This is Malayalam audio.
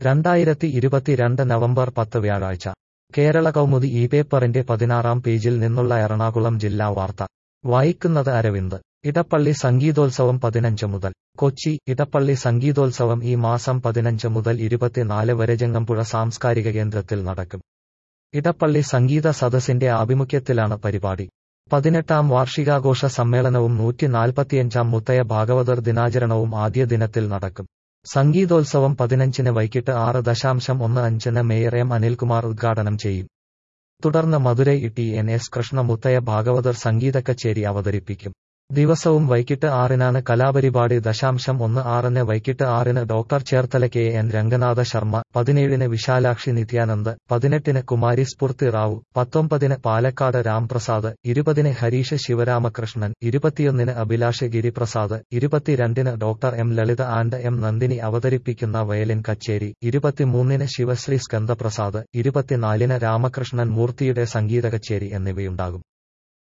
രണ്ടായിരത്തി ഇരുപത്തിരണ്ട് നവംബർ പത്ത് വ്യാഴാഴ്ച കേരള കൗമുദി ഈ പേപ്പറിന്റെ പതിനാറാം പേജിൽ നിന്നുള്ള എറണാകുളം ജില്ലാ വാർത്ത വായിക്കുന്നത് അരവിന്ദ് ഇടപ്പള്ളി സംഗീതോത്സവം പതിനഞ്ച് മുതൽ കൊച്ചി ഇടപ്പള്ളി സംഗീതോത്സവം ഈ മാസം പതിനഞ്ച് മുതൽ ഇരുപത്തിനാല് വരെ ജങ്ങമ്പുഴ സാംസ്കാരിക കേന്ദ്രത്തിൽ നടക്കും ഇടപ്പള്ളി സംഗീത സദസ്സിന്റെ ആഭിമുഖ്യത്തിലാണ് പരിപാടി പതിനെട്ടാം വാർഷികാഘോഷ സമ്മേളനവും നൂറ്റി നാൽപ്പത്തിയഞ്ചാം മുത്തയ ഭാഗവതർ ദിനാചരണവും ആദ്യ ദിനത്തിൽ നടക്കും സംഗീതോത്സവം പതിനഞ്ചിന് വൈകിട്ട് ആറ് ദശാംശം ഒന്ന് അഞ്ചിന് മേയർ എം അനിൽകുമാർ ഉദ്ഘാടനം ചെയ്യും തുടർന്ന് Madurai T N S Krishnamuthaya Bhagavathar സംഗീത കച്ചേരി അവതരിപ്പിക്കും ദിവസവും വൈകിട്ട് ആറിനാണ് കലാപരിപാടി ദശാംശം ഒന്ന് ആറിന് വൈകിട്ട് ആറിന് doctor Cherthala K N Ranganatha Sharma പതിനേഴിന് വിശാലാക്ഷി നിത്യാനന്ദ് പതിനെട്ടിന് കുമാരി സ്ഫൂർത്തി റാവു പത്തൊമ്പതിന് പാലക്കാട് രാംപ്രസാദ് ഇരുപതിന് ഹരീഷ് ശിവരാമകൃഷ്ണൻ ഇരുപത്തിയൊന്നിന് അഭിലാഷ് ഗിരിപ്രസാദ് ഇരുപത്തിരണ്ടിന് doctor M Lalitha and M Nandini അവതരിപ്പിക്കുന്ന വയലിൻ കച്ചേരി ഇരുപത്തിമൂന്നിന് ശിവശ്രീ സ്കന്ദപ്രസാദ് ഇരുപത്തിനാലിന് രാമകൃഷ്ണൻ മൂർത്തിയുടെ സംഗീത കച്ചേരി എന്നിവയുണ്ടാകും